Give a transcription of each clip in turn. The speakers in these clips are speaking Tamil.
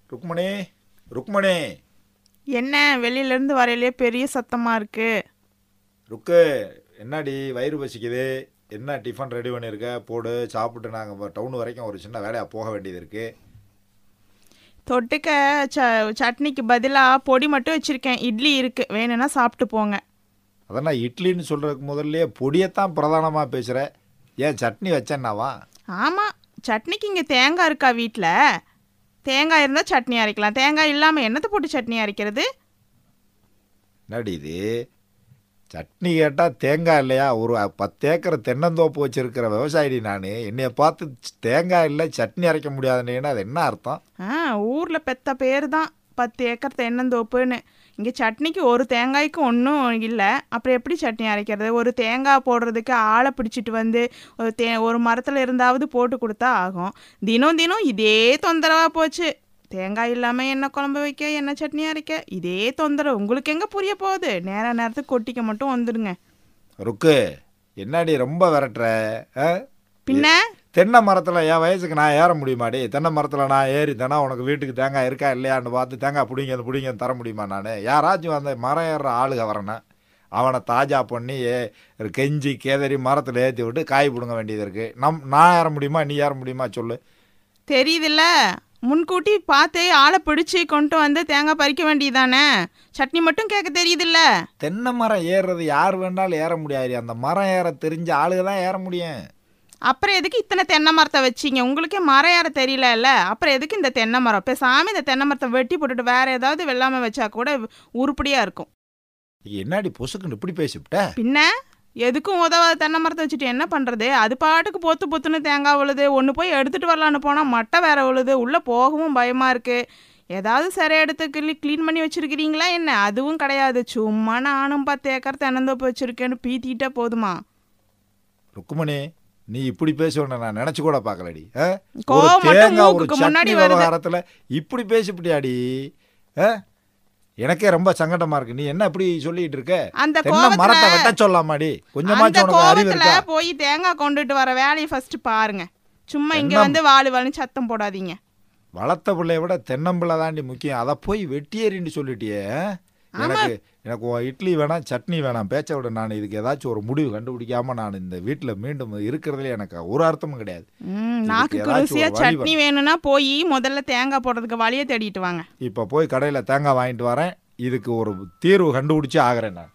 ருக்மணி ருக்மணி என்ன வெளியிலேருந்து வரையிலே பெரிய சத்தமாக இருக்கு ருக்கு என்னடி வயிறு பசிக்குது என்ன டிஃபன் ரெடி பண்ணியிருக்க போடு சாப்பிட்டு நாங்கள் டவுன் வரைக்கும் ஒரு சின்ன வேலையாக போக வேண்டியது இருக்குது தொட்டுக்க ச சட்னிக்கு பதிலாக பொடி மட்டும் வச்சுருக்கேன் இட்லி இருக்குது வேணும்னா சாப்பிட்டு போங்க அதான் இட்லின்னு சொல்கிறதுக்கு முதல்ல பொடியைத்தான் பிரதானமாக பேசுகிற ஏன் சட்னி வச்சேன்னாவா ஆமாம் சட்னிக்கு இங்கே தேங்காய் இருக்கா வீட்டில் தேங்காய் இருந்தால் சட்னி அரைக்கலாம் தேங்காய் இல்லாமல் என்னத்தை போட்டு சட்னி அரைக்கிறது என்னடி இது சட்னி கேட்டால் தேங்காய் இல்லையா ஒரு பத்து ஏக்கர் தென்னந்தோப்பு வச்சிருக்கிற விவசாயி நான் என்னைய பார்த்து தேங்காய் இல்லை சட்னி அரைக்க முடியாதுன்னு அது என்ன அர்த்தம் ஆ ஊரில் பெத்த பேர் தான் பத்து ஏக்கர் தென்னந்தோப்புன்னு இங்கே சட்னிக்கு ஒரு தேங்காய்க்கு ஒன்றும் இல்லை அப்புறம் எப்படி சட்னி அரைக்கிறது ஒரு தேங்காய் போடுறதுக்கு ஆளை பிடிச்சிட்டு வந்து ஒரு தே ஒரு மரத்தில் இருந்தாவது போட்டு கொடுத்தா ஆகும் தினம் தினம் இதே தொந்தரவாக போச்சு தேங்காய் இல்லாமல் என்ன குழம்பு வைக்க என்ன சட்னி அரைக்க இதே தொந்தரவு உங்களுக்கு எங்கே புரிய போகுது நேர நேரத்துக்கு கொட்டிக்க மட்டும் வந்துடுங்க ருக்கு என்னடி ரொம்ப விரட்டுற ஆ? பின்ன தென்னை மரத்தில் என் வயசுக்கு நான் ஏற முடியுமாடி தென்னை மரத்தில் நான் ஏறி தானே உனக்கு வீட்டுக்கு தேங்காய் இருக்கா இல்லையான்னு பார்த்து தேங்காய் பிடிங்க பிடிங்க தர முடியுமா நான் யாராச்சும் அந்த மரம் ஏறுற ஆளுக வரேன்னா அவனை தாஜா பண்ணி ஏ கெஞ்சி கேதறி மரத்தில் ஏற்றி விட்டு காய் பிடுங்க வேண்டியது இருக்குது நம் நான் ஏற முடியுமா நீ ஏற முடியுமா சொல்லு தெரியுதுல்ல முன்கூட்டி பார்த்து ஆளை பிடிச்சி கொண்டு வந்து தேங்காய் பறிக்க வேண்டியதானே சட்னி மட்டும் கேட்க தெரியுதுல்ல தென்னை மரம் ஏறுறது யார் வேணாலும் ஏற முடியாது அந்த மரம் ஏற தெரிஞ்ச ஆளுக தான் ஏற முடியும் அப்புறம் எதுக்கு இத்தனை தென்னை மரத்தை வச்சீங்க உங்களுக்கே மரம் ஏற தெரியலல்ல அப்புறம் எதுக்கு இந்த தென்னை மரம் பேசாம இந்த தென்னை மரத்தை வெட்டி போட்டுட்டு வேற ஏதாவது வெள்ளாமை வச்சா கூட உருப்படியா இருக்கும் என்னடி பொசுக்குன்னு இப்படி பேசிவிட்ட பின்ன எதுக்கும் உதவாத தென்னை மரத்தை வச்சுட்டு என்ன பண்றது அது பாட்டுக்கு பொத்து பொத்துன்னு தேங்காய் விழுது ஒன்று போய் எடுத்துட்டு வரலான்னு போனால் மட்டை வேற விழுது உள்ளே போகவும் பயமா இருக்கு ஏதாவது சரி எடுத்து கிளி க்ளீன் பண்ணி வச்சிருக்கிறீங்களா என்ன அதுவும் கிடையாது சும்மா நானும் பத்து ஏக்கர் தென்னந்தோப்பு வச்சிருக்கேன்னு பீத்திட்டா போதுமா ருக்குமணி நீ இப்படி பேசுவேன்னு நான் நினைச்சு கூட பார்க்கலடி ஆ? ஒரு கோவம் மட்டும் தேங்காய் ஒரு மூக்குக்கு முன்னாடி சட்னி வருது விவகாரத்துல இப்படி பேசிப்பிட்டியாடி ஆ? எனக்கே ரொம்ப சங்கடமா இருக்கு நீ என்ன இப்படி சொல்லிட்டு இருக்க அந்த தென்னை கோவத்துல மரத்தை வெட்ட சொல்லாமாடி அந்த கொஞ்சமாச்சும் உனக்கு அறிவு கோவத்துல இருக்கா போய் தேங்காய் கொண்டுட்டு வர வேலையை ஃபர்ஸ்ட் பாருங்க சும்மா இங்க தென்னம்- வந்து வாழு வாழுன்னு சத்தம் போடாதீங்க வளர்த்த பிள்ளைய விட தென்னம்பிள்ளை தாண்டி முக்கியம் அதை போய் வெட்டியேறின்னு சொல்லிட்டியே ஆ? எனக்கு எனக்கு உன் இட்லி வேணாம் சட்னி வேணாம் பேச்ச விட நான் இதுக்கு ஏதாச்சும் ஒரு முடிவு கண்டுபிடிக்காம நான் இந்த வீட்டில் மீண்டும் இருக்கிறதுல எனக்கு ஒரு அர்த்தமும் கிடையாது ம், இதுக்கு நாக்குக்கு ஏதாச்சும் ருசியா ஒரு வழி சட்னி வேணும்னா போய் முதல்ல தேங்காய் போடுறதுக்கு வழியை தேடிட்டு வாங்க இப்போ போய் கடையில் தேங்காய் வாங்கிட்டு வரேன் இதுக்கு ஒரு தீர்வு கண்டுபிடிச்சி ஆகிறேன் நான்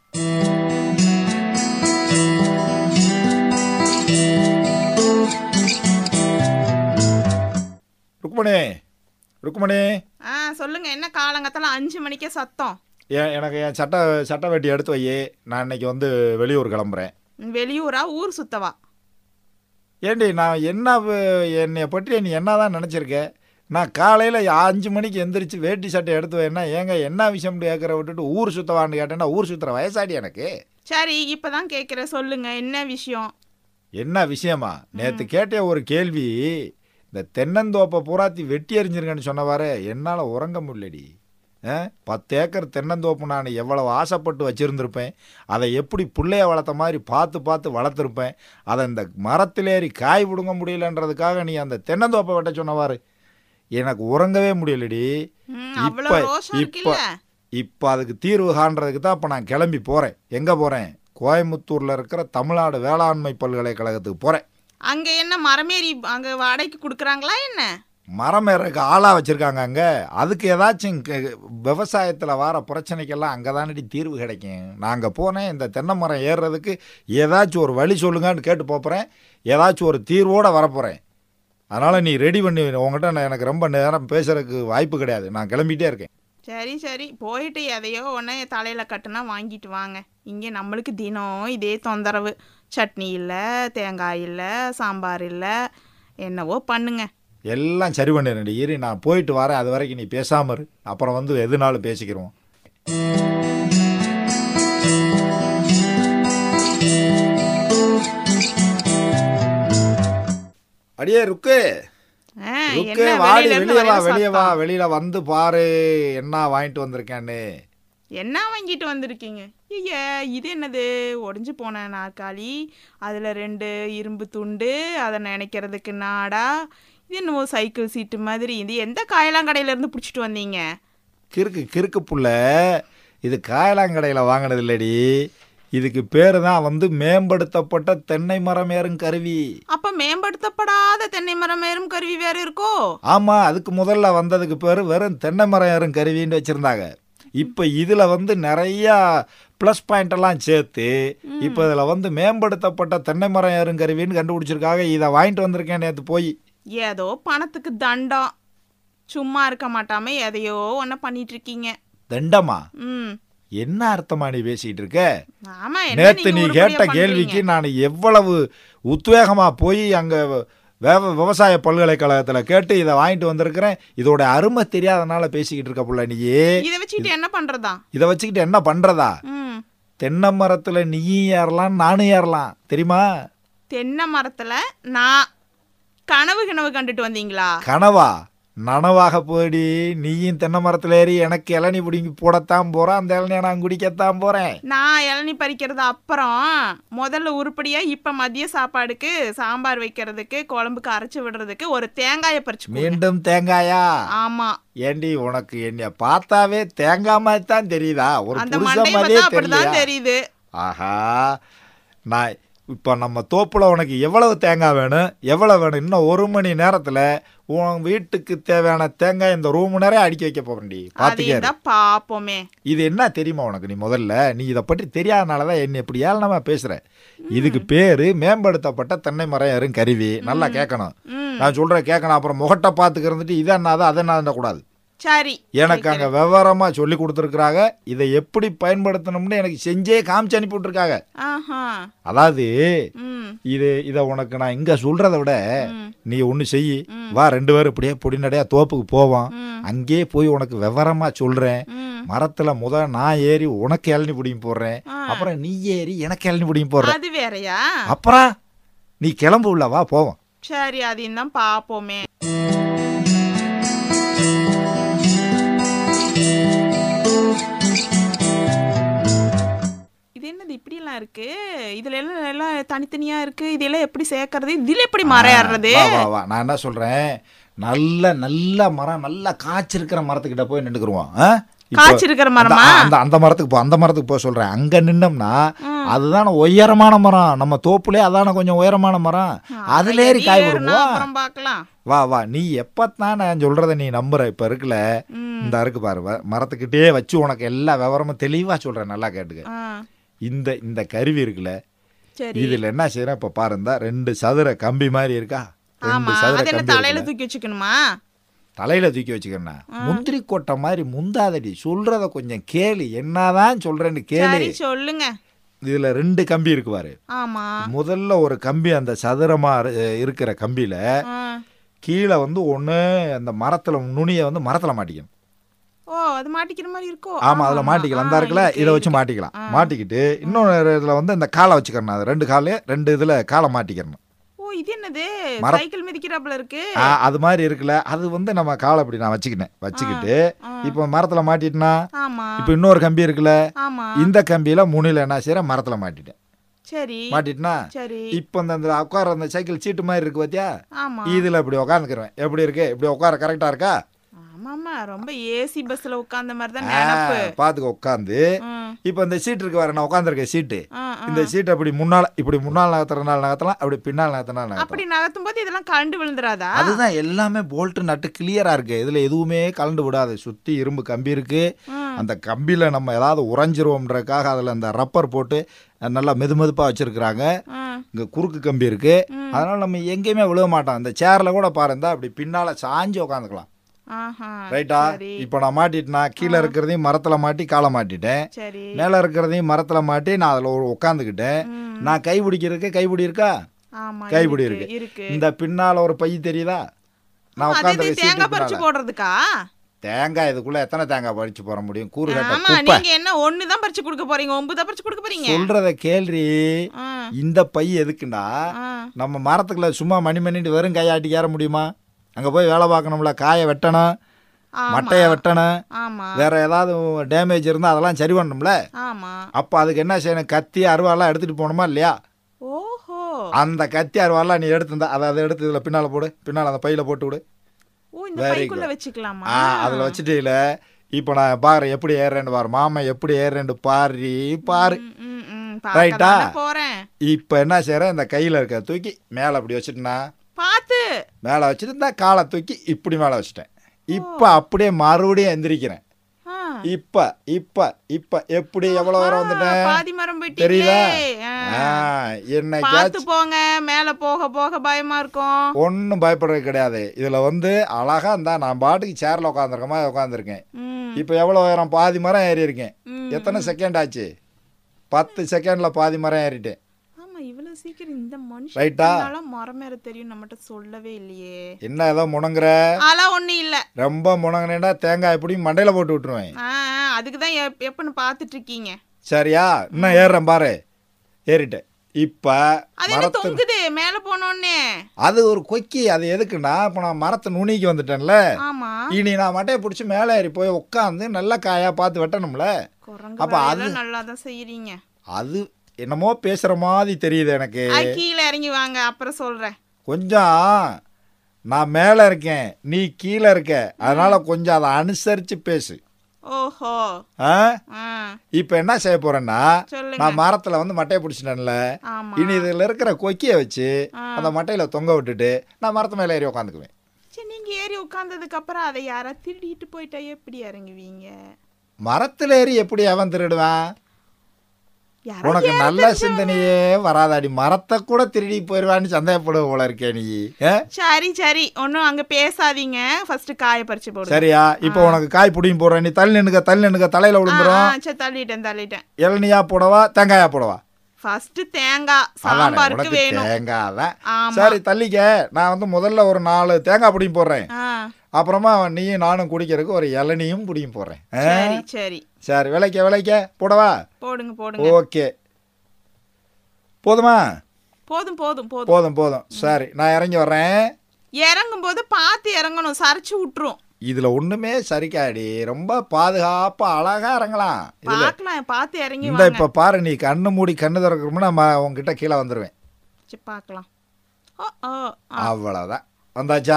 ருக்மணி ருக்மணி ஆ சொல்லுங்க என்ன காலங்கத்தால அஞ்சு மணிக்கே சத்தம் எ- எனக்கு என் சட்டை சட்டை வெட்டி எடுத்து வை நான் இன்னைக்கு வந்து வெளியூர் கிளம்புறேன் வெளியூரா ஊர் சுத்தவா ஏண்டி நான் என்ன வ- என்னைய பற்றி நீ என்ன தான் நினச்சிருக்க நான் காலையில் அஞ்சு மணிக்கு எந்திரிச்சு வேட்டி சட்டை எடுத்து வைனா ஏங்க என்ன விஷயம்னு கேட்குற விட்டுட்டு ஊர் சுத்தவான்னு கேட்டேன்னா ஊர் சுற்றுற வயசாடி எனக்கு சரி இப்பதான் கேக்குறேன் சொல்லுங்க என்ன விஷயம் என்ன விஷயமா நேற்று கேட்ட ஒரு கேள்வி இந்த தென்னந்தோப்பை பூராத்தி வெட்டி எறிஞ்சிருங்கன்னு சொன்னவாறு என்னால் உறங்க முடியலடி ஆ? பத்து ஏக்கர் தென்னந்தோப்பு நான் எவ்வளவு ஆசைப்பட்டு வச்சுருந்துருப்பேன் அதை எப்படி பிள்ளைய வளர்த்த மாதிரி பார்த்து பார்த்து வளர்த்துருப்பேன் அதை இந்த மரத்திலேறி காய் பிடுங்க முடியலன்றதுக்காக நீ அந்த தென்னந்தோப்பை வெட்ட சொன்னவாறு எனக்கு உறங்கவே முடியலடி ம், இப்ப- அவ்வளவு ரோஷம் இருக்குல்ல இப்போ அதுக்கு தீர்வு காண்றதுக்கு தான் இப்போ நான் கிளம்பி போகிறேன் எங்கே போகிறேன் கோயம்புத்தூரில் இருக்கிற தமிழ்நாடு வேளாண்மை பல்கலைக்கழகத்துக்கு போகிறேன் அங்க என்ன மரமேறி அங்க வாடகைக்கு கொடுக்குறாங்களா என்ன மரம் ஏறக்கு ஆளாக வச்சுருக்காங்க அங்கே அதுக்கு ஏதாச்சும் விவசாயத்தில் வர பிரச்சனைக்கெல்லாம் அங்கே தானடி தீர்வு கிடைக்கும் நான் அங்கே போனேன் இந்த தென்னை மரம் ஏறுறதுக்கு ஏதாச்சும் ஒரு வழி சொல்லுங்கன்னு கேட்டு போகிறேன் ஏதாச்சும் ஒரு தீர்வோடு வரப்போகிறேன் அதனால் நீ ரெடி பண்ணி உங்கள்கிட்ட நான் எனக்கு ரொம்ப நேரம் பேசுறதுக்கு வாய்ப்பு கிடையாது நான் கிளம்பிட்டே இருக்கேன் சரி சரி போயிட்டு எதையோ ஒன்று தலையில் கட்டுனா வாங்கிட்டு வாங்க இங்கே நம்மளுக்கு தினம் இதே தொந்தரவு சட்னி இல்லை தேங்காய் இல்லை சாம்பார் இல்லை என்னவோ பண்ணுங்க எல்லாம் சரி பண்ணிடுறேன் இரு நான் போயிட்டு வரேன் அது வரைக்கும் நீ பேசாம இரு அப்புறம் வந்து எதுனாலும் பேசிக்கிறோம் அடியே ருக்கு ஆ, ருக்கு என்ன வாடி வெளியில இருந்து வெளியே வா வரையில வெளியே வா சத்தம்? வெளியில வந்து பாரு என்ன வாங்கிட்டு வந்திருக்கேன்னு என்ன வாங்கிட்டு வந்திருக்கீங்க ஐயா இது என்னது ஒடிஞ்சு போன நாற்காலி அதில் ரெண்டு இரும்பு துண்டு அதை நினைக்கிறதுக்கு நாடா இது என்னவோ சைக்கிள் சீட்டு மாதிரி இது எந்த காயலாங்கடையில இருந்து பிடிச்சிட்டு வந்தீங்க கிறுக்கு கிறுக்கு புள்ள இது காயலாங்கடையில் வாங்கினது இல்லடி இதுக்கு பேர் தான் வந்து மேம்படுத்தப்பட்ட தென்னை மரம் ஏறும் கருவி அப்ப மேம்படுத்தப்படாத தென்னை மரம் ஏறும் கருவி வேற இருக்கோ ஆமாம் அதுக்கு முதல்ல வந்ததுக்கு பேர் வெறும் தென்னை மரம் ஏறும் கருவின்னு வச்சுருந்தாங்க இப்போ இதில் வந்து நிறையா ப்ளஸ் பாயிண்ட் எல்லாம் சேர்த்து இப்போ இதில் வந்து மேம்படுத்தப்பட்ட தென்னை மரம் ஏறும் கருவின்னு கண்டுபிடிச்சிருக்காங்க இதை வாங்கிட்டு வந்திருக்கேன் நேற்று போய் ஏதோ பணத்துக்கு தண்டம் சும்மா இருக்க மாட்டாம எதையோ ஒன்ன பண்ணிட்டு இருக்கீங்க தண்டமா ம் என்ன அர்த்தமா நீ பேசிக்கிட்டு இருக்க ஆமா என்ன நேத்து நீங்க நீ உருப்படியா கேட்ட பண்றீங்க? கேள்விக்கு நான் எவ்வளவு உத்வேகமா போய் அங்க வேவ விவசாய பல்கலைக்கழகத்தில் கேட்டு இதை வாங்கிட்டு வந்திருக்கிறேன் இதோட அருமை தெரியாதனால பேசிக்கிட்டு இருக்க புள்ள நீயே இதை வச்சுக்கிட்டு என்ன பண்றதா இதை வச்சுக்கிட்டு என்ன பண்றதா ம் தென்னை மரத்துல நீயும் ஏறலாம் நானும் ஏறலாம் தெரியுமா தென்னை மரத்துல நான் கனவு கனவு கண்டுட்டு வந்தீங்களா கனவா நனவாக போடி நீயும் தென்னை மரத்துல ஏறி எனக்கு இளநி பிடிங்கி போடத்தான் போறேன் அந்த இளநியை நான் குடிக்கத்தான் போறேன் நான் இளநி பறிக்கிறது அப்புறம் முதல்ல உருப்படியா இப்ப மதிய சாப்பாடுக்கு சாம்பார் வைக்கிறதுக்கு குழம்புக்கு அரைச்சு விடுறதுக்கு ஒரு தேங்காயை பறிச்சு கொடுங்க. மீண்டும் தேங்காயா ஆமா ஏண்டி உனக்கு என்னைய பார்த்தாவே தேங்காய் மாதிரி தான் தெரியுதா ஒரு அந்த புருஷன் மண்டையை மாதிரியே பார்த்தா அப்படிதான் தெரியலையா தெரியுது ஆஹா நான் இப்போ நம்ம தோப்புல உனக்கு எவ்வளவு தேங்காய் வேணும் எவ்வளவு வேணும் இன்னும் ஒரு மணி நேரத்துல உன் வீட்டுக்கு தேவையான தேங்காய் இந்த ரூம் நிறைய அடுக்கி வைக்க போறேன்டி பாத்துக்க அதையும் தான் பாப்போமே இது என்ன தெரியுமா உனக்கு நீ முதல்ல நீ இதை பற்றி தெரியாதனால தான் என்ன இப்படி ஏளனமா பேசுற இதுக்கு பேரு மேம்படுத்தப்பட்ட தென்னை மரம் ஏறும் கருவி நல்லா கேட்கணும் ம் நான் சொல்றேன் கேட்கணும் அப்புறம் முகட்டை பார்த்துக்க இருந்துட்டு இதை என்னதான் அதை என்ன கூடாது சரி எனக்கு அங்கே விவரமா சொல்லி கொடுத்துருக்குறாங்க இதை எப்படி பயன்படுத்தணும்னு எனக்கு செஞ்சே காமிச்சு அனுப்பி விட்டுருக்காங்க ஆஹா அதாவது ம் இது இதை உனக்கு நான் இங்கே சொல்கிறத விட ம். நீ ஒன்று செய் வா ரெண்டு பேரும் இப்படியே பொடிநடையா தோப்புக்கு போவோம் ம். அங்கேயே போய் உனக்கு விவரமா சொல்கிறேன் ம் மரத்தில் முத நான் ஏறி உனக்கு இளநி பிடிங்கி போடுறேன் ஆ. அப்புறம் நீ ஏறி எனக்கு இளநி பிடிங்கி போடுறேன் அது வேறயா அப்புறம் நீ கிளம்பு உள்ள வா போவோம் சரி அதையும் தான் பாப்போமே இது என்னது இப்படி எல்லாம் இருக்கு இதுல எல்லாம் எல்லாம் தனித்தனியா இருக்கு இதெல்லாம் எப்படி சேர்க்கறது இதுல எப்படி மறையாடுறது வா வா வா நான் என்ன சொல்கிறேன் நல்ல நல்ல மரம் நல்லா காய்ச்சிருக்கிற மரத்துக்கிட்ட போய் நின்றுக்குருவோம் ஆ இப்போ காய்ச்சிருக்கிற அந்த மரமா அந்த அந்த மரத்துக்கு போ அந்த மரத்துக்கு போக சொல்றேன் அங்க நின்னோம்னா அதுதானே உயரமான மரம் நம்ம தோப்புலே அதானே கொஞ்சம் உயரமான மரம் அதுல ஏறி காய் ஏறுனா விடுவோம் அப்புறம் பார்க்கலாம் வா வா நீ எப்பத்தான் நான் சொல்றத நீ நம்புற இப்ப இருக்குல்ல ம். இந்த இருக்கு பாரு வ- மரத்துக்கிட்டே வச்சு உனக்கு எல்லா விவரமும் தெளிவா சொல்றேன் நல்லா கேட்டுக்க ஆ, இந்த இந்த கருவி இருக்குல்ல சரி இதுல என்ன செய்யறேன் இப்ப பாரு இந்த ரெண்டு சதுர கம்பி மாதிரி இருக்கா ரெண்டு ஆமா சதுர அது என்ன கம்பி தலையில இருக்குல்ல? தூக்கி வச்சுக்கணுமா தலையில தூக்கி வச்சுக்கிறேன் முந்திரி கொட்டை மாதிரி முந்தாதடி சொல்றத கொஞ்சம் கேளு என்னதான் சொல்றேன்னு கேளு சரி சொல்லுங்க இதுல ரெண்டு கம்பி இருக்கு பாரு ஆமா முதல்ல ஒரு கம்பி அந்த சதுரமா இரு- இருக்கிற கம்பியில ஆ. கீழே வந்து ஒண்ணு அந்த மரத்துல நுனியை வந்து மரத்துல மாட்டிக்கணும் ஓ அது மாட்டிக்கிற மாதிரி இருக்கோ ஆமா அதுல மாட்டிக்கலாம் அந்த ஆ, இருக்குல்ல இருக்கு, இதை வச்சு இருக்கு. மாட்டிக்கலாம் மாட்டிக்கிட்டு இன்னொரு இதுல வந்து இந்த காலை வச்சுக்கணும் அது ரெண்டு காலு ரெண்டு இதுல காலை மாட்டிக்கணும் ஓ இது என்னது மர- சைக்கிள் மிதிக்கிறாப்புல இருக்கு ஆ, அது மாதிரி இருக்குல்ல அது வந்து நம்ம காலை இப்படி நான் வச்சுக்கினேன் வச்சுக்கிட்டு ஆ. இப்போ மரத்துல மாட்டிட்டுனா ஆமா இப்போ இன்னொரு கம்பி இருக்குல்ல ஆமா இந்த கம்பியில முனில என்ன செய்யறேன் மரத்துல மாட்டிட்டேன் சரி மாட்டிட்டுனா சரி இப்போ இந்த இந்த உட்கார அந்த சைக்கிள் சீட்டு மாதிரி இருக்கு பாத்தியா ஆமா இதுல இப்படி உட்காந்துக்கிறேன் எப்படி இருக்கு இப்படி உட்கார கரெக்டா இருக்கா ஆமாமா ரொம்ப ஏசி பஸ்ல உட்கார்ந்த மாதிரி தான் நினப்பு பாத்துக்க உட்காந்து ம், இப்போ இந்த சீட் இருக்கு பாரு நான் உட்காந்துருக்க சீட்டு ஆ, ஆ. இந்த சீட் அப்படி முன்னால இப்படி முன்னால் நகர்த்துறனால நகர்த்தலாம் அப்படி பின்னால் நகர்த்தினா நகர்த்தலாம் அப்படி நகர்த்தும் போது இதெல்லாம் கண்டு விழுந்துராதா அதுதான் எல்லாமே போல்ட்டு நட்டு கிளியரா இருக்கு இதுல எதுவுமே கலந்து விடாது சுத்தி இரும்பு கம்பி இருக்கு ம். அந்த கம்பியில நம்ம ஏதாவது உறைஞ்சிருவோம்ன்றக்காக அதுல அந்த ரப்பர் போட்டு நல்லா மெது மெதுப்பா வச்சிருக்கிறாங்க ம், இங்க குறுக்கு கம்பி இருக்கு அதனால நம்ம எங்கேயுமே விழுக மாட்டோம் இந்த சேர்ல கூட பாருந்தா அப்படி பின்னால சாஞ்சு உட்காந்துக்கலாம் ஆஹா ரைட்டா சரி இப்போ நான் மாட்டிட்டேனா கீழே இருக்கிறதையும் மரத்துல மாட்டி காலை மாட்டிட்டேன் சரி மேலே இருக்கிறதையும் மரத்துல மாட்டி நான் அதில் ஒரு உட்காந்துக்கிட்டேன் ம். நான் கை பிடிக்கிறதுக்கு கைப்பிடி இருக்கா ஆமா கைப்பிடி இருக்கு இருக்கு இருக்கு இந்த பின்னால ஒரு பை தெரியுதா நான் அது இது உட்காந்துருக்க தேங்காய் சீட்டு பறிச்சு பின்னால. போடுறதுக்கா தேங்காய் இதுக்குள்ள எத்தனை தேங்காய் பறிச்சு போட முடியும் கூறு கட்ட ஆமா குப்பை நீங்க என்ன ஒண்ணு தான் பறிச்சு கொடுக்க போறீங்க ஒன்பது தான் பறிச்சு கொடுக்க போறீங்க சொல்றத கேள்வி ஆ, இந்த பை எதுக்குண்டா ஆ. நம்ம மரத்துக்குள்ள சும்மா மணி மணிட்டு வெறும் கையாட்டி ஏற முடியுமா அங்க போய் வேலை பார்க்கணும்ல காயை வெட்டணும் ஆமா. மட்டையை வெட்டணும் ஆமா வேற ஏதாவது டேமேஜ் இருந்தா அதெல்லாம் சரி பண்ணணும்ல ஆமா அப்போ அதுக்கு என்ன செய்யணும் கத்தி அருவாலாம் எடுத்துட்டு போகணுமா இல்லையா ஓஹோ அந்த கத்தி அருவாலாம் நீ எடுத்து அதை அதை எடுத்து இதில் பின்னால் போடு பின்னால் அந்த பையில போட்டு விடு ஓ இந்த Very பைக்குள்ள good. வச்சுக்கலாமா ஆ அதில் வச்சுட்டீல இப்போ நான் பாக்குறேன் எப்படி ஏறுறேன்னு பாரு மாமன் எப்படி ஏறுறேன்னு பாரு பாரு ம், ம், ம், Right-ஆ? பார்க்க தானே போறேன் இப்போ என்ன செய்கிறேன் இந்த கையில் இருக்க தூக்கி மேலே அப்படி வச்சுட்டேன்னா பார்த்து மேலே வச்சுட்டு இந்த காலை தூக்கி இப்படி மேலே வச்சுட்டேன் இப்போ அப்படியே மறுபடியும் எந்திரிக்கிறேன் ஆ. இப்போ இப்போ இப்போ எப்படி எவ்வளோ வர ஆ, வந்துட்டேன் பாதி மரம் போயிட்டீங்களே தெரியுதா ஆ. ஆ பார்த்து என்னைக்காச்சும் போங்க மேல போக போக பயமா இருக்கும் ஒன்றும் பயப்படுறது கிடையாது இதில் வந்து அழகா இருந்தா நான் பாட்டுக்கு சேரில் உட்காந்துருக்க மாதிரி உட்காந்துருக்கேன் ம், இப்போ எவ்வளோ உயரம் பாதி மரம் ஏறி இருக்கேன் ம். எத்தனை செகண்ட் ஆச்சு பத்து செகண்டில் பாதி மரம் ஏறிட்டேன் ஆமா இவ்வளவு சீக்கிரம் இந்த Right-ஆ? மனுஷன் மரம் மேல தெரியும் நம்மகிட்ட சொல்லவே இல்லையே என்ன ஏதோ முணங்குற அதெல்லாம் ஒண்ணும் இல்ல ரொம்ப முணங்குனேன்னா தேங்காய் எப்படியும் மண்டையில் போட்டு விட்டுருவேன் ஆ, ஆ, அதுக்குதான் எப்- எப்பன்னு பாத்துட்டு இருக்கீங்க சரியா இன்னும் ஏறுறேன் பாரு ஏறிட்டேன் இப்போ அது என்ன மரத்து தொங்குது மேல போனோடனே அது ஒரு கொக்கி அது எதுக்குன்னா இப்போ நான் மரத்து நுனிக்கு வந்துட்டேன்ல ஆமா இனி நான் மட்டையை பிடிச்சி மேலே ஏறி போய் உட்காந்து நல்ல காயா பார்த்து வெட்டணும்ல குரங்கு அப்ப வேலையெல்லாம் நல்லா தான் செய்யறீங்க அது என்னமோ பேசுகிற மாதிரி தெரியுது எனக்கு அது கீழே இறங்கி வாங்க அப்புறம் சொல்றேன் கொஞ்சம் நான் மேலே இருக்கேன் நீ கீழே இருக்க அதனால கொஞ்சம் அதை அனுசரித்து பேசு ஓஹோ ஆ ஆ இப்போ என்ன செய்ய போறேன்னா சொல்லுங்க நான் மரத்தில் வந்து மட்டையை பிடிச்சிட்டேன்ல ஆமா இனி இதில் இருக்கிற கொக்கியை வச்சு ஆ. அந்த மட்டையில் தொங்க விட்டுட்டு நான் மரத்து மேலே ஏறி உட்காந்துக்குவேன் சரி நீங்க ஏறி உட்கார்ந்ததுக்கு அப்புறம் அதை யாரா திருடிட்டு போயிட்டா எப்படி இறங்குவீங்க மரத்தில் ஏறி எப்படி அவன் திருடுவான் யாரா உனக்கு ஏற நல்ல தெரிஞ்சவங்க? சிந்தனையே வராதாடி மரத்தை கூட திருடி போயிடுவான்னு சந்தேகப்படுவ போல இருக்கே நீ ஆ? சரி சரி ஒன்றும் அங்க பேசாதீங்க ஃபர்ஸ்ட் காய பறிச்சு போடுங்க சரியா இப்போ உனக்கு காய் பிடியும் போடுறேன் நீ தள்ளி நின்னுக்க தள்ளி நின்னுக்க தலையில ஆ, விழுந்துரும் ஆ, சரி தள்ளிட்டேன் தள்ளிட்டேன் இளநியா போடவா தேங்காயா போடவா ஃபர்ஸ்ட் தேங்காய் அதானே சாம்பாருக்கு உனக்கு வேணும் தேங்காய் தான் ஆமா சரி தள்ளிக்க நான் வந்து முதல்ல ஒரு நாலு தேங்காய் பிடியும் போடுறேன் ஆ அப்புறமா நீயும் நானும் குடிக்கிறதுக்கு ஒரு இளநியும் பிடியும் போடுறேன் ஆ? சரி சரி சரி விளைக்க விளைக்க போடவா போடுங்க போடுங்க ஓகே போதுமா போதும் போதும் போதும் போதும் போதும் சரி நான் இறங்கி வர்றேன் இறங்கும் போது பார்த்து இறங்கணும் சரிச்சு விட்டுரும் இதுல ஒண்ணுமே சரிக்காடி ரொம்ப பாதுகாப்பா அழகா இறங்கலாம் இதுல பார்க்கலாம் பார்த்து இறங்கி இந்த வாங்க இப்ப பாரு நீ கண்ணு மூடி கண்ணு திறக்கிறோம்னா நான் உங்ககிட்ட கீழே வந்துருவேன் சரி பார்க்கலாம் ஓ ஓ ஆ. அவ்வளவுதான் வந்தாச்சா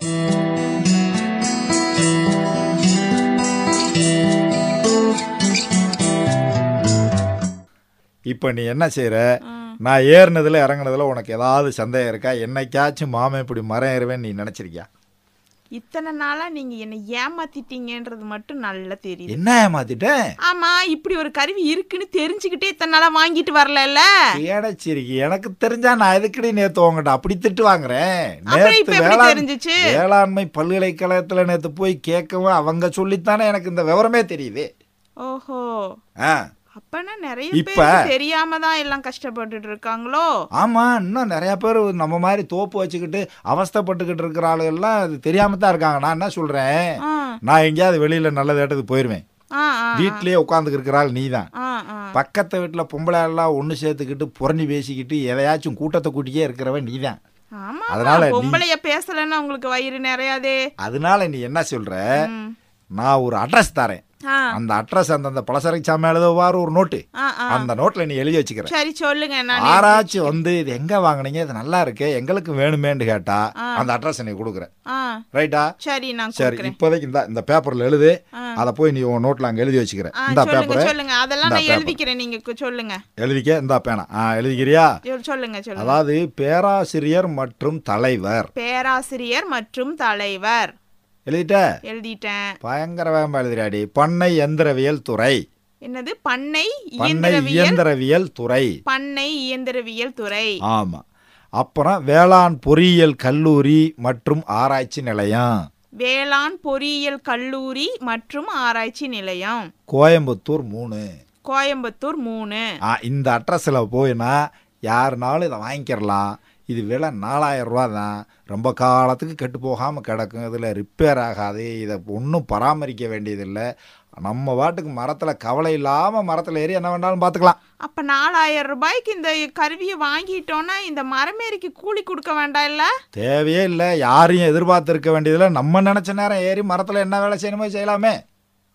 இப்போ நீ என்ன செய்யற ம். நான் ஏறினதுல இறங்குனதுல உனக்கு ஏதாவது சந்தேகம் இருக்கா என்னைக்காச்சும் மாமன் இப்படி மரம் ஏறுவேன்னு நீ நினைச்சிருக்கியா இத்தனை நாளா நீங்க என்ன ஏமாத்திட்டீங்கன்றது மட்டும் நல்லா தெரியுது என்ன ஏமாத்திட்டேன் ஆமா இப்படி ஒரு கருவி இருக்குன்னு தெரிஞ்சுக்கிட்டே இத்தனை நாளா வாங்கிட்டு வரல ஏடச்சிருக்கு எனக்கு தெரிஞ்சா நான் எதுக்கடி நேத்து உங்ககிட்ட அப்படி திட்டு வாங்குறேன் அப்புறம் இப்ப நேத்து எப்படி வேளாண் தெரிஞ்சுச்சு வேளாண்மை பல்கலைக்கழகத்துல நேத்து போய் கேட்கவும் அவங்க சொல்லித்தானே எனக்கு இந்த விவரமே தெரியுது ஓஹோ ஆ அப்பனா நிறைய இப்ப- பேர் தெரியாம தான் எல்லாம் கஷ்டப்பட்டுட்டு இருக்காங்களோ ஆமா இன்னும் நிறைய பேர் நம்ம மாதிரி தோப்பு வச்சுக்கிட்டு அவஸ்தைப்பட்டுக்கிட்டு இருக்கிற ஆளுகள்லாம் அது தெரியாம தான் இருக்காங்க நான் என்ன சொல்றேன் ஆ நான் எங்கேயாவது வெளியில நல்ல இடத்துக்கு போயிருவேன் ஆ ஆ வீட்லயே உட்காந்துக்கு இருக்கிற ஆள் நீ தான் ஆ ஆ பக்கத்து வீட்டில் பொம்பளை எல்லாம் ஒன்று சேர்த்துக்கிட்டு புறணி பேசிக்கிட்டு எதையாச்சும் கூட்டத்தை கூட்டியே இருக்கிறவன் நீ தான் ஆமா அதனால நீ- பொம்பளைய பேசலன்னா உங்களுக்கு வயிறு நிறையாதே அதனால நீ என்ன சொல்ற ம். நான் ஒரு அட்ரஸ் தரேன் ஆ அந்த அட்ரஸ் அந்தந்த பலசரக்கு சாமி எழுதுவாரு ஒரு நோட்டு ஆ ஆ அந்த நோட்ல நீ எழுதி வச்சுக்கிற சரி சொல்லுங்க நான் ஆராய்ச்சி வந்து இது எங்க வாங்குனீங்க இது நல்லா இருக்கு எங்களுக்கு வேணுமேன்னு கேட்டா ஆ. அந்த அட்ரஸ் நீ கொடுக்குற ஆ ரைட்டா சரி நான் சரி கொடுக்குறேன் இப்போதைக்கு இந்த இந்த பேப்பர்ல எழுது ஆ. அதை போய் நீ உன் நோட்ல அங்க எழுதி வச்சுக்கிற ஆ இந்த சொல்லுங்க பேப்பரை சொல்லுங்க அதெல்லாம் இந்த நான் paper. எழுதிக்கிறேன் நீங்க கு- சொல்லுங்க எழுதிக்க இந்த பேனா ஆ எழுதிக்கிறியா சொல்- சொல்லுங்க சொல்லுங்க அதாவது பேராசிரியர் மற்றும் தலைவர் பேராசிரியர் மற்றும் தலைவர் எழுதிட்ட எழுதிட்டேன் பயங்கர வேகமா எழுதுறாடி பண்ணை எந்திரவியல் துறை என்னது பண்ணை பண்ணை இயந்திரவியல் இயந்திரவியல் துறை பண்ணை இயந்திரவியல் துறை ஆமா அப்புறம் வேளாண் பொறியியல் கல்லூரி மற்றும் ஆராய்ச்சி நிலையம் வேளாண் பொறியியல் கல்லூரி மற்றும் ஆராய்ச்சி நிலையம் கோயம்புத்தூர் மூணு கோயம்புத்தூர் மூணு ஆ, இந்த அட்ரஸில் போயினா யாருனாலும் இதை வாங்கிக்கிறலாம் இது விலை நாலாயிரம் ரூபா தான் ரொம்ப காலத்துக்கு கெட்டு போகாமல் கிடக்கும் இதில் ரிப்பேர் ஆகாது இதை ஒன்றும் பராமரிக்க வேண்டியதில்லை நம்ம பாட்டுக்கு மரத்தில் கவலை இல்லாமல் மரத்தில் ஏறி என்ன வேணாலும் பார்த்துக்கலாம் அப்ப நாலாயிரம் ரூபாய்க்கு இந்த கருவியை வாங்கிட்டோம்னா இந்த மரமேரிக்கு கூலி கொடுக்க வேண்டாம் இல்ல தேவையே இல்லை யாரையும் எதிர்பார்த்து இருக்க வேண்டியதில்லை நம்ம நினச்ச நேரம் ஏறி மரத்தில் என்ன வேலை செய்யணுமோ செய்யலாமே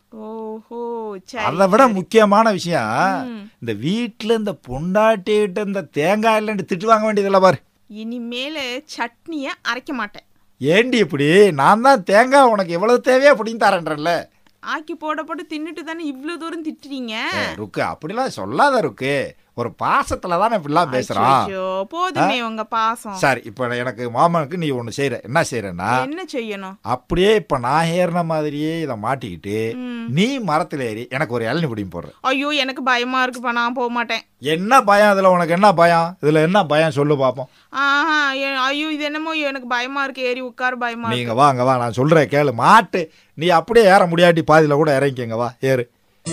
ஓஹோ சரி அதை விட முக்கியமான விஷயம் ம். இந்த வீட்டுல இந்த பொண்டாட்டிகிட்ட இந்த தேங்காய் இல்லைன்னு திட்டு வாங்க வேண்டியதில்ல பாரு இனிமேல் சட்னியை அரைக்க மாட்டேன் ஏண்டி இப்படி நான் தான் தேங்காய் உனக்கு எவ்வளவு தேவையோ அப்படின்னு தரேன்றேன்ல ஆக்கி போட போட்டு தின்னுட்டு தானே இவ்வளோ தூரம் திட்டுறீங்க ஏ, ருக்கு அப்படிலாம் சொல்லாத ருக்கு ஒரு பாசத்துல தானே இப்படிலாம் பேசுறான் அச்சோ, போதுமே உங்க பாசம் சரி இப்போ எனக்கு மாமனுக்கு நீ ஒன்று செய்யற என்ன செய்யறன்னா என்ன செய்யணும் அப்படியே இப்போ நான் ஏறின மாதிரியே இதை மாட்டிக்கிட்டு ம். நீ மரத்துல ஏறி எனக்கு ஒரு இளநி பிடியும் போடுற ஐயோ எனக்கு பயமா இருக்குப்பா நான் போக மாட்டேன் என்ன பயம் இதுல உனக்கு என்ன பயம் இதுல என்ன பயம் சொல்லு பாப்போம் ஆஹா எ- ஐயோ இது என்னமோ எனக்கு பயமா இருக்கு ஏறி உட்கார பயமா இருக்கு நீங்க வாங்க வா நான் சொல்றேன் கேளு மாட்டு நீ அப்படியே ஏற முடியாட்டி பாதியில கூட இறங்கிக்கங்க வா ஏறு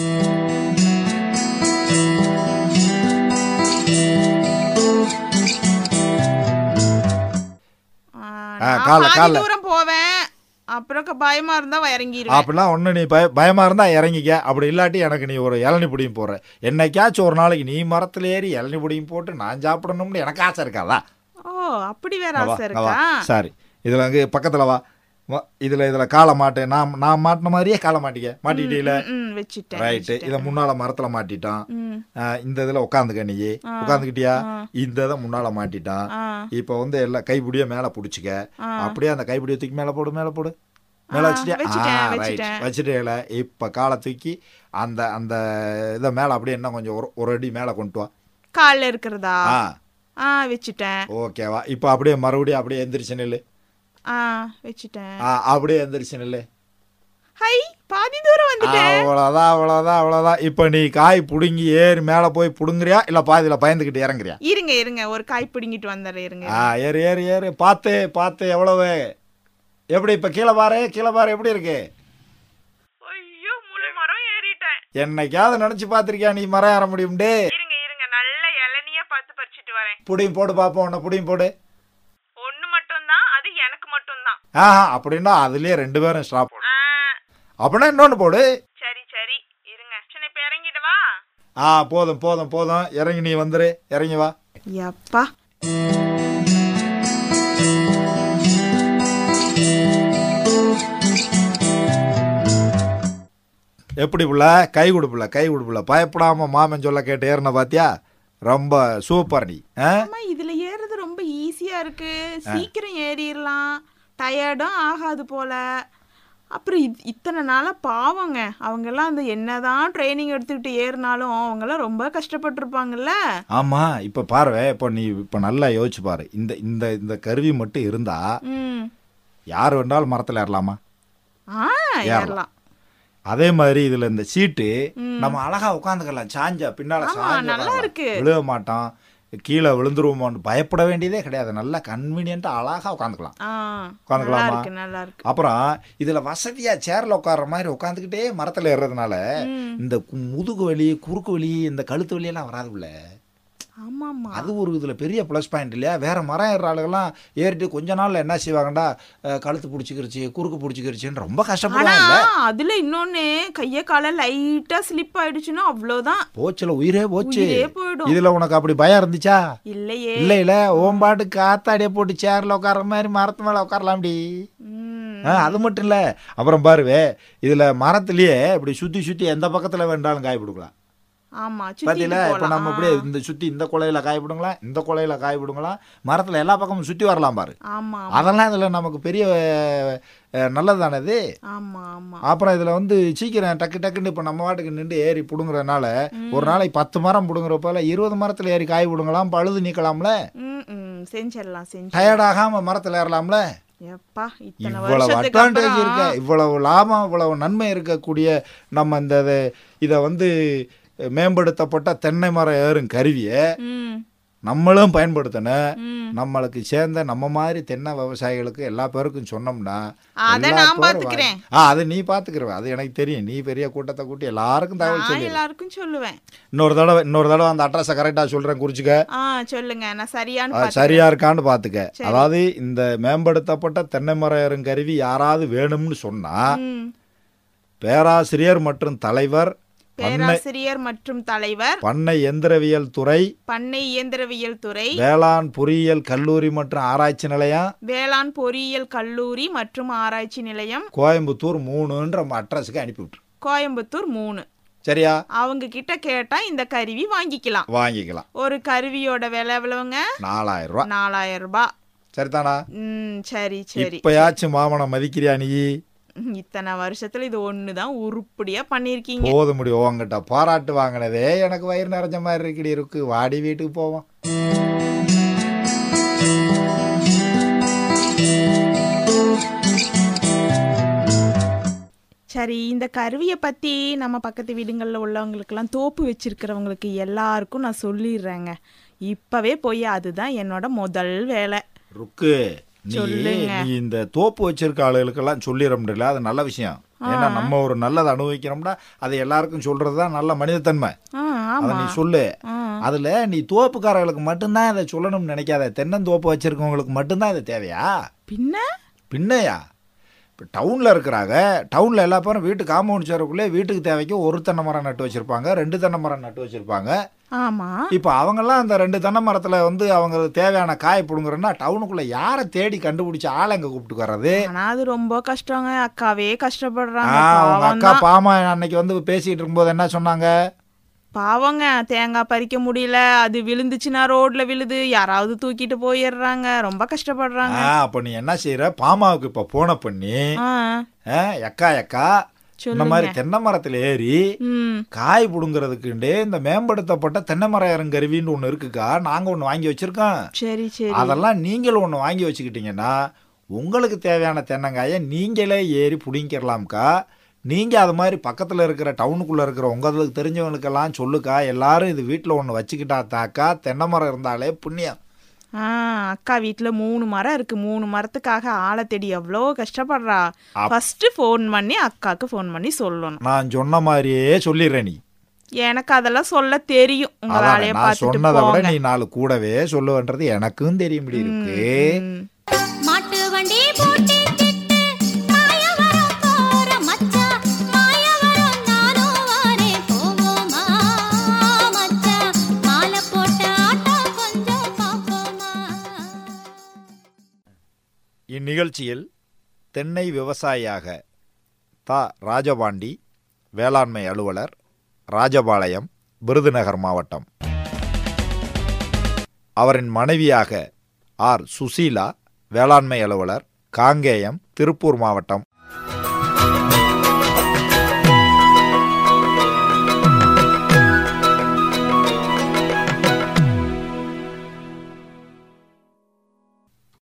ஆ, ஆ, நான் கால்ல, பாதி கால்ல. தூரம் போவேன் அப்புறம் க- பயமா இருந்தா இறங்கிடுவேன் அப்படிலாம் ஒன்று நீ பய பயமா இருந்தா இறங்கிக்க அப்படி இல்லாட்டி எனக்கு நீ ஒரு இளநி பிடியும் போடுற என்னைக்காச்சும் ஒரு நாளைக்கு நீ மரத்துல ஏறி இளநி பிடியும் போட்டு நான் சாப்பிடணும்னு எனக்கு ஆசை இருக்காதா ஓ அப்படி வேற வா, ஆசை வா, வா. இருக்கா சரி இதுல அங்கே பக்கத்துல வா வா, இதுல இதுல காலை மாட்டு நான் நான் மாட்டின மாதிரியே காலை மாட்டிக்க மாட்டிக்கிட்டீல ம், ம், வச்சுட்டேன் ரைட்டு வச்சுட்டேன். இதை முன்னால மரத்துல மாட்டிட்டான் ம், ஆ, இந்த இதுல உட்காந்துக்க நீ ஆ. உட்காந்துக்கிட்டியா ஆ. இந்த இதை முன்னால மாட்டிட்டான் ஆ, இப்போ வந்து எல்லாம் கைப்பிடிய மேல பிடிச்சிக்க ஆ. அப்படியே அந்த கைப்பிடிய தூக்கி மேல போடு மேல போடு மேல ஆ, வச்சுட்டியா வச்சுட்டேன், ஆ, ரைட் வச்சுட்டேன். வச்சுட்டேல இப்ப காலை தூக்கி அந்த அந்த இதை மேல அப்படியே இன்னும் கொஞ்சம் ஒரு ஒரு அடி மேல கொண்டு வா கால்ல இருக்கிறதா ஆ ஆ வச்சுட்டேன் ஓகேவா இப்போ அப்படியே மறுபடியும் அப்படியே எந்திரிச்சு நில்லு ஆ வச்சுட்டேன் ஆ அப்படியே எந்திரிச்சு நில்லு ஹை பாதி தூரம் வந்துட்டேன் அவ்வளோதான் அவ்வளோதான் அவ்வளோதான் இப்போ நீ காய் பிடுங்கி ஏறி மேலே போய் பிடுங்குறியா இல்லை பாதியில் பயந்துக்கிட்டு இறங்குறியா இருங்க இருங்க ஒரு காய் பிடுங்கிட்டு வந்துடுறேன் இருங்க ஆ ஏறு ஏறு ஏறு பார்த்து பார்த்து எவ்வளவு எப்படி இப்போ கீழே பாரு கீழே பாரு எப்படி இருக்கு ஐயோ முழு மரம் ஏறிட்டேன் என்னைக்காவது நினச்சி பார்த்துருக்கியா நீ மரம் ஏற முடியும்டே இருங்க இருங்க நல்ல இளநியா பார்த்து பறிச்சிட்டு வரேன் புடியும் போடு பார்ப்போம் உன்னை புடியும் போடு ஒண்ணு மட்டும் தான் அது எனக்கு மட்டும் தான் ஆஹா அப்படின்னா அதுலேயே ரெண்டு பேரும் ஸ்டாப் போடு ஆ, அப்படின்னா இன்னொன்று போடு சரி சரி இருங்க சரி இப்ப இறங்கிடவா ஆ போதும் போதும் போதும் இறங்கி நீ வந்துரு இறங்கி வா எப்பா எப்படி புள்ள கை கொடுப்புல கை கொடுப்புல பயப்படாம மாமன் சொல்ல கேட்டு ஏறின பாத்தியா ரொம்ப சூப்பர் நீ ஆ? அம்மா இதுல ஏறுறது ரொம்ப ஈஸியா இருக்கு சீக்கிரம் ஏறிடலாம் டயர்டும் ஆகாது போல அப்புறம் இது இத்தனை நாளா பாவங்க அவங்கெல்லாம் அந்த என்னதான் ட்ரைனிங் எடுத்துக்கிட்டு ஏறினாலும் அவங்கெல்லாம் ரொம்ப கஷ்டப்பட்டிருப்பாங்கல்ல ஆமா இப்ப பாரு இப்போ நீ இப்ப நல்லா யோசிச்சு பாரு இந்த இந்த இந்த கருவி மட்டும் இருந்தா ம் யார் வேணாலும் மரத்துல ஏறலாமா ஆ ஏறலாம் அதே மாதிரி இதுல இந்த சீட்டு ம். நம்ம அழகா உட்காந்துக்கலாம் சாஞ்சா பின்னால ஆமா, சாஞ்சு நல்லா உட்காரலாம். இருக்கு. விழுக மாட்டோம் கீழே விழுந்துருவோமோன்னு பயப்பட வேண்டியதே கிடையாது நல்லா கன்வீனியன்ட்டா அழகா உட்காந்துக்கலாம் ஆ நல்லா உட்காந்துக்கலாமா? இருக்கு நல்லா இருக்கு அப்புறம் இதுல வசதியா சேர்ல உட்கார்ற மாதிரி உட்காந்துக்கிட்டே மரத்துல ஏறுறதுனால ம். இந்த கு- முதுகு வலி குறுக்கு வலி இந்த கழுத்து வலி எல்லாம் வராதுல்ல ஆமாம்மா அது ஒரு இதுல பெரிய ப்ளஸ் பாயிண்ட் இல்லையா வேற மரம் ஏறுற ஆளுகெல்லாம் ஏறிட்டு கொஞ்ச நாள்ல என்ன செய்வாங்கடா அஹ், கழுத்து பிடிச்சிக்கிருச்சு குறுக்கு பிடிச்சிக்கிருச்சுன்னு ரொம்ப ஆனா கஷ்டப்படுவாங்கல்ல அதுல இன்னொன்னு கைய கால லைட்டா ஸ்லிப் ஆயிடுச்சுன்னா அவ்வளவுதான் போச்சுல உயிரே போச்சு உயிரே போயிடும் இதுல உனக்கு அப்படி பயம் இருந்துச்சா இல்லையே இல்ல இல்ல ஓம்பாட்டு காத்தாடியே போட்டு சேர்ல உட்கார்ற மாதிரி மரத்து மேல உட்காரலாம்டி ம். ஆ, அது மட்டும் இல்ல அப்புறம் பாருவே இதுல மரத்திலேயே இப்படி சுத்தி சுத்தி எந்த பக்கத்துல வேண்டாலும் காய் கொடுக்கலாம் ஆமா பாத்தீங்களா சுத்திட்டு இப்ப நம்ம போலாம் அப்படியே இந்த சுத்தி இந்த கொலையில காய் விடுங்களா இந்த கொலையில காய் விடுங்களா மரத்துல எல்லா பக்கமும் சுத்தி வரலாம் பாரு ஆமா அதெல்லாம் இதுல நமக்கு பெரிய அஹ், நல்லது தானே இது ஆமா ஆமா அப்புறம் இதுல வந்து சீக்கிரம் டக்கு டக்குன்னு இப்ப நம்ம வாட்டுக்கு நின்று ஏறி புடுங்குறதுனால ஒரு நாளைக்கு பத்து மரம் புடுங்குறப்பல இருபது மரத்துல ஏறி காய் விடுங்களாம் பழுது நீக்கலாம்ல ம் ம் செஞ்சிடலாம் செஞ்சு டயர்ட் ஆகாம மரத்துல ஏறலாம்ல எப்பா இத்தனை இவ்வளவு வருஷத்துக்கு அட்வான்டேஜ் இருக்க அப்புறம் இவ்வளவு லாபம் இவ்வளவு நன்மை இருக்கக்கூடிய நம்ம இந்த இதை- இதை வந்து மேம்படுத்தப்பட்ட தென்னை மரம் ஏறும் கருவியை ம் நம்மளும் பயன்படுத்தணும் ம் நம்மளுக்கு சேர்ந்த நம்ம மாதிரி தென்னை விவசாயிகளுக்கு எல்லா பேருக்கும் சொன்னோம்னா அத எல்லா நான் பேரும் பாத்துக்கிறேன். வாங்கி- ஆ அது நீ பாத்துக்கிறவ அது எனக்கு தெரியும் நீ பெரிய கூட்டத்தை கூட்டி எல்லாருக்கும் தகவல் நான் சொல்லி எல்லாருக்கும் சொல்லுவேன் இன்னொரு தடவை இன்னொரு தடவை அந்த அட்ரஸை கரெக்டாக சொல்றேன் குறிச்சுக்க ஆ சொல்லுங்க நான் சரியான்னு அது பாத்துக்கிறேன். சரியா இருக்கான்னு பாத்துக்க சரி. அதாவது இந்த மேம்படுத்தப்பட்ட தென்னை மரம் ஏறும் கருவி யாராவது வேணும்னு சொன்னா ம். பேராசிரியர் மற்றும் தலைவர் பண்ணை பேராசிரியர் மற்றும் தலைவர் பண்ணை எந்திரவியல் துறை பண்ணை இயந்திரவியல் துறை வேளாண் பொறியியல் கல்லூரி மற்றும் ஆராய்ச்சி நிலையம் வேளாண் பொறியியல் கல்லூரி மற்றும் ஆராய்ச்சி நிலையம் கோயம்புத்தூர் மூணுன்ற அட்ரஸுக்கு அனுப்பி விட்டுரு கோயம்புத்தூர் மூணு சரியா அவங்க கிட்ட கேட்டா இந்த கருவி வாங்கிக்கலாம் வாங்கிக்கலாம் ஒரு கருவியோட விலை எவ்வளவுங்க நாலாயிரம் ரூபா நாலாயிரம் ரூபாய் சரிதானா ம் சரி சரி இப்பயாச்சும் மாமனை மதிக்கிறியா நீ ம், இத்தனை வருஷத்துல இது ஒண்ணுதான் உருப்படியா பண்ணிருக்கீங்க போத முடியும் உங்ககிட்ட பாராட்டு வாங்கினதே எனக்கு வயிறு நிறைஞ்ச மாதிரி இருக்குடி இருக்கு வாடி வீட்டுக்கு போவோம் சரி இந்த கருவியை பத்தி நம்ம பக்கத்து வீடுங்களில் உள்ளவங்களுக்கெல்லாம் தோப்பு வச்சிருக்கிறவங்களுக்கு எல்லாருக்கும் நான் சொல்லிடுறேங்க இப்பவே போய் அதுதான் என்னோட முதல் வேலை ருக்கு நீ சொல்லுங்க. நீ இந்த தோப்பு வச்சிருக்க ஆளுகளுக்கெல்லாம் சொல்லிட முடியல அது நல்ல விஷயம் ஏன்னா நம்ம ஒரு நல்லதை அனுபவிக்கிறோம்னா அது எல்லாருக்கும் சொல்றது தான் நல்ல மனிதத்தன்மை ஆ அதை ஆமா நீ சொல்லு ஆ அதுல நீ தோப்புக்காரர்களுக்கு மட்டும்தான் இதை சொல்லணும்னு நினைக்காத தென்னந்தோப்பு வச்சிருக்கவங்களுக்கு மட்டும்தான் இது தேவையா பின்ன பின்னையா இப்போ டவுனில் இருக்கிறாங்க டவுனில் எல்லா பேரும் வீட்டு காம்பவுண்ட் சேரக்குள்ளே வீட்டுக்கு தேவைக்கு ஒரு தென்னை மரம் நட்டு வச்சுருப்பாங்க ரெண்டு தென்னை மரம் நட்டு வச்சுருப்பாங்க ஆமா இப்போ அவங்கெல்லாம் அந்த ரெண்டு தென்னை மரத்தில் வந்து அவங்களுக்கு தேவையான காய் பிடுங்குறேன்னா டவுனுக்குள்ளே யாரை தேடி கண்டுபிடிச்சி ஆளை எங்கே கூப்பிட்டு வர்றது ஆனா அது ரொம்ப கஷ்டங்க அக்காவே ஆ கஷ்டப்படுறாங்க அவங்க பாவம் அக்கா தான். பாமா அன்னைக்கு வந்து பேசிக்கிட்டு இருக்கும்போது என்ன சொன்னாங்க பாவங்க தேங்காய் பறிக்க முடியல அது விழுந்துச்சுன்னா ரோட்ல விழுது யாராவது தூக்கிட்டு போயிடுறாங்க ரொம்ப கஷ்டப்படுறாங்க ஆ அப்போ நீ என்ன செய்கிற பாமாவுக்கு இப்போ போன பண்ணி ஆ ஆ, எக்கா எக்கா இந்த மாதிரி தென்னை மரத்தில் ஏறி ம் காய் பிடுங்கிறதுக்குண்டே இந்த மேம்படுத்தப்பட்ட தென்னை மரம் இறங்கருவின்னு ஒன்று இருக்குக்கா நாங்கள் ஒன்று வாங்கி வச்சிருக்கோம் சரி சரி அதெல்லாம் நீங்களும் ஒன்று வாங்கி வச்சுக்கிட்டீங்கன்னா உங்களுக்கு தேவையான தென்னங்காயை நீங்களே ஏறி பிடிங்கிடலாம்க்கா நீங்கள் அது மாதிரி பக்கத்தில் இருக்கிற டவுனுக்குள்ளே இருக்கிற உங்களுக்கு தெரிஞ்சவங்களுக்கெல்லாம் சொல்லுக்கா எல்லாரும் இது வீட்டில் ஒன்று வச்சுக்கிட்டா தாக்கா தென்னை மரம் இருந்தாலே புண்ணியம் ஆ அக்கா வீட்ல மூணு மரம் இருக்கு மூணு மரத்துக்காக ஆளை தேடி எவ்வளோ கஷ்டப்படுறா அப்- ஃபர்ஸ்ட் ஃபோன் பண்ணி அக்காக்கு ஃபோன் பண்ணி சொல்லணும் நான் சொன்ன மாதிரியே சொல்லிடுறேன் நீ எனக்கு அதெல்லாம் சொல்ல தெரியும் உங்க அதானே, வேலையை நான் பார்த்துட்டு சொன்னதை விட போங்க நீ நாலு கூடவே சொல்லுவன்றது எனக்கும் தெரியும்படி இருக்கு ம். மாட்டு வண்டி போட்டி கிட்டு மாயவரம் போற மச்சான் மாயவரம் நானும் வாரேன் போவோமா மச்சான் மாலை போட்ட ஆட்டம் கொஞ்சம் பார்ப்போமா இந்நிகழ்ச்சியில் தென்னை விவசாயியாக தா ராஜபாண்டி வேளாண்மை அலுவலர் ராஜபாளையம் விருதுநகர் மாவட்டம் அவரின் மனைவியாக ஆர் சுசீலா வேளாண்மை அலுவலர் காங்கேயம் திருப்பூர் மாவட்டம்